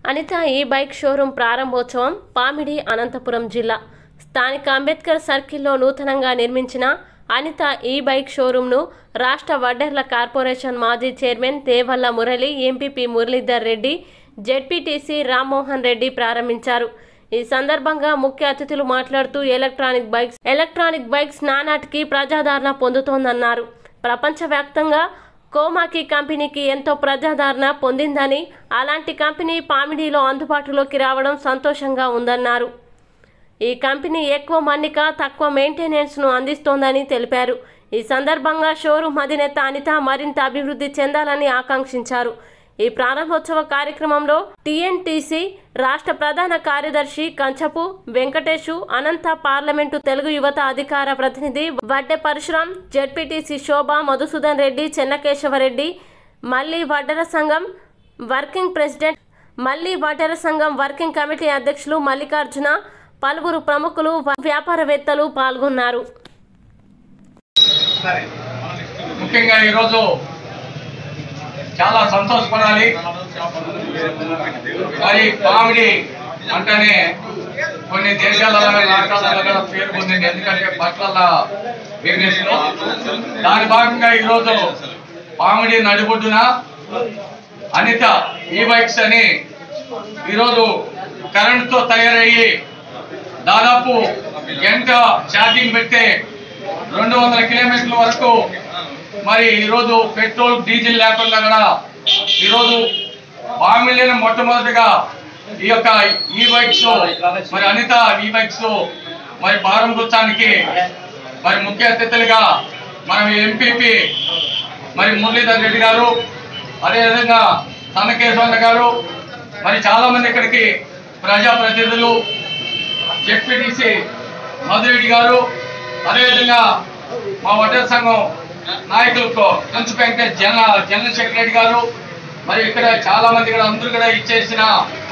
అనిత ఈ bike showroom ప్రారంభోత్సవం పామిడి అనంతపురం జిల్లా స్థానిక అంబేద్కర్ సర్కిల్లో నూతనంగా నిర్మించిన అనిత ఈ బైక్ షోరూంను రాష్ట్ర వడ్డెర్ల కార్పొరేషన్ మాజీ chairman Devalla Murali MPP Muralidhar Reddy ZPTC Rammohan Reddy ప్రారంభించారు ఈ సందర్భంగా ముఖ్య అతిథులు మాట్లాడుతూ ఎలక్ట్రానిక్ బైక్స్ ఎలక్ట్రానిక్ బైక్స్ నానాటికి ప్రజాదరణ పొందుతోందన్నారు ప్రపంచవ్యాప్తంగా కోమాకి కంపెనీకి ఎంతో ప్రజాదరణ పొందిందని అలాంటి కంపెనీ పామిడిలో అందుబాటులోకి రావడం సంతోషంగా ఉందన్నారు ఈ కంపెనీ ఎక్కువ మన్నిక తక్కువ మెయింటెనెన్స్ను అందిస్తోందని తెలిపారు ఈ సందర్భంగా షోరూం అధినేత అనిత మరింత అభివృద్ధి చెందాలని ఆకాంక్షించారు ఈ ప్రారంభోత్సవ కార్యక్రమంలో టీఎన్టీసీ రాష్ట్ర ప్రధాన కార్యదర్శి కంచపు వెంకటేషు అనంత పార్లమెంటు తెలుగు యువత అధికార ప్రతినిధి వడ్డె పరశురాం జెడ్పీటీసీ శోభ మధుసూదన్ రెడ్డి చెన్నకేశవరెడ్డి మల్లి వడ్డెర సంఘం వర్కింగ్ ప్రెసిడెంట్ మల్లి వడ్డెర సంఘం వర్కింగ్ కమిటీ అధ్యక్షులు మల్లికార్జున పలువురు ప్రముఖులు వ్యాపారవేత్తలు పాల్గొన్నారు ముఖ్యంగా ఈరోజు చాలా సంతోషపడాలి మరి కామెడీ అంటేనే కొన్ని దేశాలలో రాష్ట్రాలలో కూడా పేరు పొందింది ఎందుకంటే బట్టల బిజినెస్ లో దాని భాగంగా ఈరోజు కామెడీ నడిబొడ్డున అనిత ఈ బైక్స్ అని ఈరోజు కరెంట్ తో తయారయ్యి దాదాపు గంట ఛార్జింగ్ పెడితే రెండు వందల కిలోమీటర్ల వరకు మరి ఈరోజు పెట్రోల్ డీజిల్ లేకుండా కూడా ఈరోజు బామిలిని మొట్టమొదటిగా ఈ యొక్క ఈ బైక్స్ మరి అనిత ఈ బైక్స్ మరి ప్రారంభోత్సవానికి మరి ముఖ్య అతిథులుగా మనం ఎంపీపీ మరి మురళీధర్ రెడ్డి గారు అదేవిధంగా సన్నకేశ్వర గారు మరి చాలా మంది ఇక్కడికి ప్రజాప్రతినిధులు జెడ్పీటీసీ మధురెడ్డి గారు అదేవిధంగా మా వడ్డర్ సంఘం నాయకులకు కంచు వెంకటేష్ జనరల్ జనరల్ సెక్రటరీ గారు మరి ఇక్కడ చాలా మంది కూడా అందరూ కూడా ఇచ్చేసిన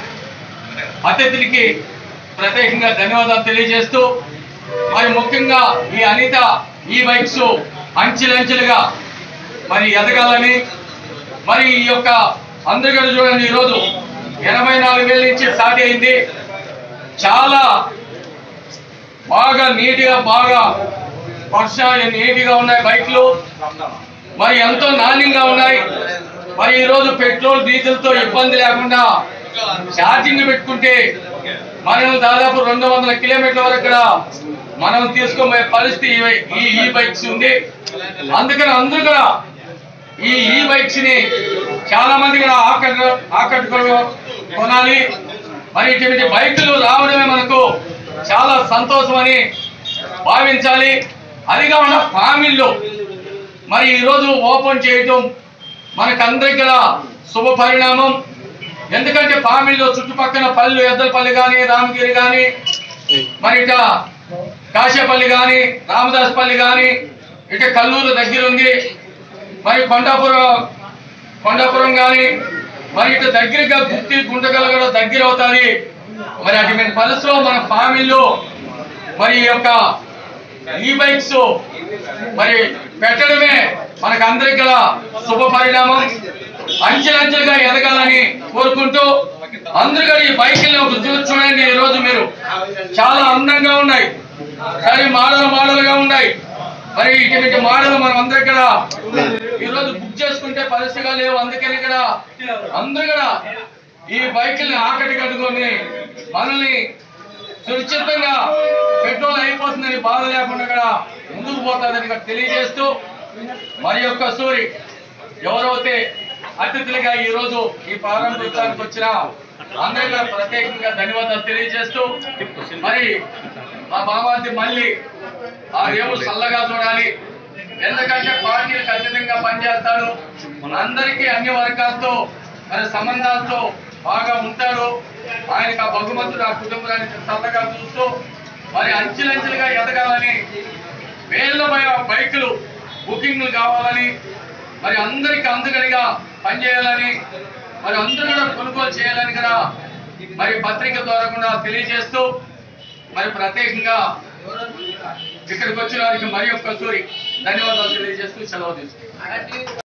అతిథులకి ప్రత్యేకంగా ధన్యవాదాలు తెలియజేస్తూ మరి ముఖ్యంగా ఈ అనిత ఈ బైక్స్ అంచెలంచెలుగా మరి ఎదగాలని మరి ఈ యొక్క అందరు కూడా చూడండి ఈరోజు ఎనభై నాలుగు వేల నుంచి స్టార్ట్ అయింది చాలా బాగా నీట్గా బాగా వర్ష నీట్గా ఉన్నాయి బైక్లు మరి ఎంతో నాణ్యంగా ఉన్నాయి మరి ఈరోజు పెట్రోల్ డీజిల్ తో ఇబ్బంది లేకుండా ఛార్జింగ్ పెట్టుకుంటే మనం దాదాపు రెండు వందల కిలోమీటర్ల వరకు కూడా మనం తీసుకోబోయే పరిస్థితి ఈ- ఈ ఈ బైక్స్ ఉంది అందుకని అందరూ కూడా ఈ ఈ బైక్స్ ని చాలా మంది కూడా ఆకట్టు ఆకట్టుకో కొనాలి మరి ఇటువంటి బైకులు రావడమే మనకు చాలా సంతోషం అని భావించాలి అదిగా ఉన్న ఫ్యామిలీలో మరి ఈరోజు ఓపెన్ చేయటం మనకందరికి కూడా శుభ పరిణామం ఎందుకంటే ఫ్యామిలీలో చుట్టుపక్కల పల్లెలు ఎద్దలపల్లి కానీ రామగిరి కానీ మరి ఇట కాశేపల్లి కానీ రామదాస్పల్లి కానీ ఇట కల్లూరు దగ్గర ఉంది మరి కొండాపురం కొండాపురం కానీ మరి ఇటు దగ్గరగా గుత్తి గుంటగల కూడా దగ్గర అవుతుంది మరి అటువంటి పరిస్థితిలో మన ఫ్యామిలీలో మరి ఈ యొక్క ఈ బైక్స్ మరి పెట్టడమే మనకు అందరికి గల శుభ పరిణామం అంచెలంచెలుగా ఎదగాలని కోరుకుంటూ అందరు కూడా ఈ బైకుల్ని ఒక చూసి చూడండి ఈ రోజు మీరు చాలా అందంగా ఉన్నాయి సరే మోడల్ మోడల్ గా ఉన్నాయి మరి ఇటువంటి మోడల్ మనం అందరం కూడా ఈ రోజు బుక్ చేసుకుంటే పరిస్థితిగా లేవు అందుకని ఇక్కడ అందరూ కూడా ఈ బైకుల్ని ఆకటి కట్టుకొని మనల్ని సురక్షితంగా పెట్రోల్ అయిపోతుందని బాధ లేకుండా కూడా ముందుకు పోతుందని ఇక్కడ తెలియజేస్తూ మరి యొక్క సూరి ఎవరైతే అతిథులుగా ఈ రోజు ఈ ప్రారంభోత్సవానికి వచ్చిన అందరికీ కూడా ప్రత్యేకంగా ధన్యవాదాలు తెలియజేస్తూ మరి మా బాబాది మళ్ళీ ఆ దేవుడు చల్లగా చూడాలి ఎందుకంటే పార్టీలు ఖచ్చితంగా పనిచేస్తాడు అందరికీ అన్ని వర్గాలతో మరి సంబంధాలతో బాగా ఉంటాడు ఆయనకు ఆ భగవంతుడు ఆ కుటుంబాన్ని చల్లగా చూస్తూ మరి అంచెలంచెలుగా ఎదగాలని వేల బై- బైకులు బుకింగ్లు కావాలని మరి అందరికి అందుకనిగా పనిచేయాలని మరి అందరూ కూడా కొనుగోలు చేయాలని కూడా మరి పత్రిక ద్వారా కూడా తెలియజేస్తూ మరి ప్రత్యేకంగా ఇక్కడికి వచ్చిన వారికి మరి ఒక్కసారి ధన్యవాదాలు తెలియజేస్తూ సెలవు తీసుకుంటాం